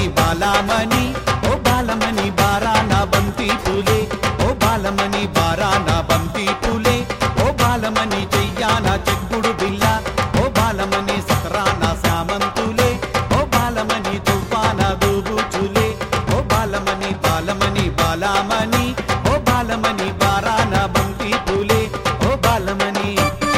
బాలమణి ఓ బాలమణి బారాన బంతి పూలే ఓ బాలమణి బారాన బంతి పూలే ఓ బాలమణి చెయ్యాన చెక్కుడు బిల్ల ఓ బాలమణి సకరాన సామంతులే ఓ బాలమణి తుఫాన దూబుచులే ఓ బాలమణి బాలమణి బాలమణి ఓ బాలమణి బారాన బంతి పూలే ఓ బాలమణి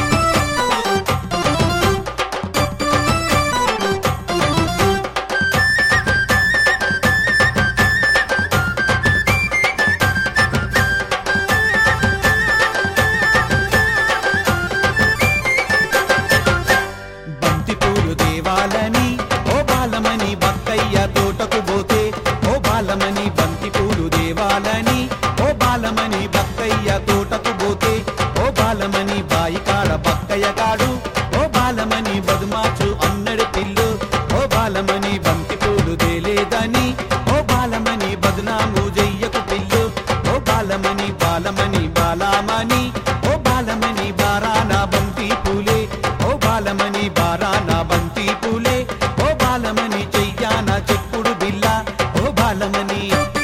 బంతి పూలు దేవాలని ఓ బాలమని బక్కయ్య తోటకు పోతే ఓ బాలమని బంతి పూలు దేవాలని ఓ బాలమని బక్కయ్య తోటకు పోతే ఓ బాలమని బాయి కాడ బక్కయ్య కాడు ఓ బాలమని బదుమాచు అన్నడు పిల్లు ఓ బాలమని బంతి పూలు దేలేదని ఓ బాలమని బదునాము జయ్యకు పిల్లు ఓ బాలమని బాలమని బాలామణి ఓ బాలమని బారాన బంతి పూలే ఓ బాలమని బారాన బంతి పూలే ఓ బాలమని చెయ్యాన చెప్పుడు బిల్ల ఓ బాలమని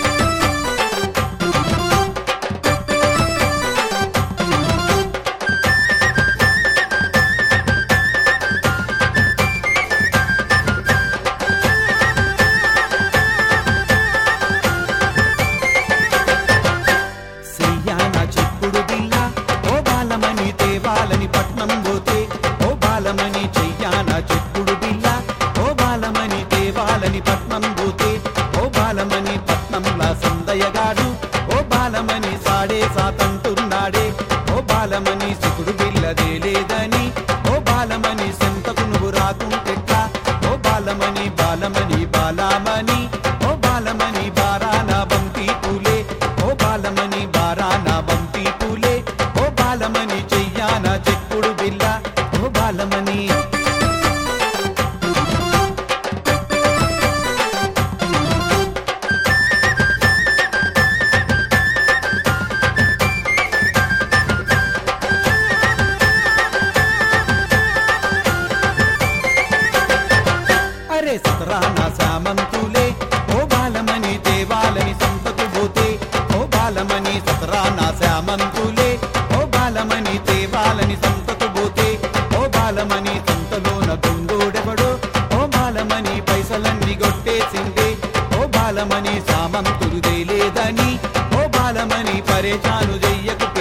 చెయ్యాన చెప్పుడు బిల్ల ఓ బాలమని తేవాలని పట్నం పోతే ఓ బాలమని చెయ్యాన చెప్పుడు బిల్ల ఓ బాలమని తేవాలని పట్నం పోతే ఓ బాలమని పట్నంలా సందయగాడు ఓ బాలమని సాడే సాతంటున్నాడే ఓ బాలమని సుకుడు బిల్లదే లేదని ఓ బాలమని సెంతకు నువ్వు రాకుంటెట్లా ఓ బాలమని బాలమని బాలామని ఓ బాలమని బారాన బంతి పూలే ఓ బాలమని బారాన బంతి పూలే ఓ బాలమని చెయ్యాన చెక్కుడు బిల్ల ఓ బాలమని అరే సతరాన సామంతులే ఓ బాలమని దేవాలని సంతకు పోతే ఓ బాలమని సతరాన సామంతులే ఓ బాలమని దేవాలని సంతకు పోతే ఓ బాలమని సంతలోన గుండోడెవడో ఓ బాలమని పైసలన్నీ కొట్టేసిందే ఓ బాలమని సామంతులు లేదని ఓ బాలమని పరేషాను చెయ్యకు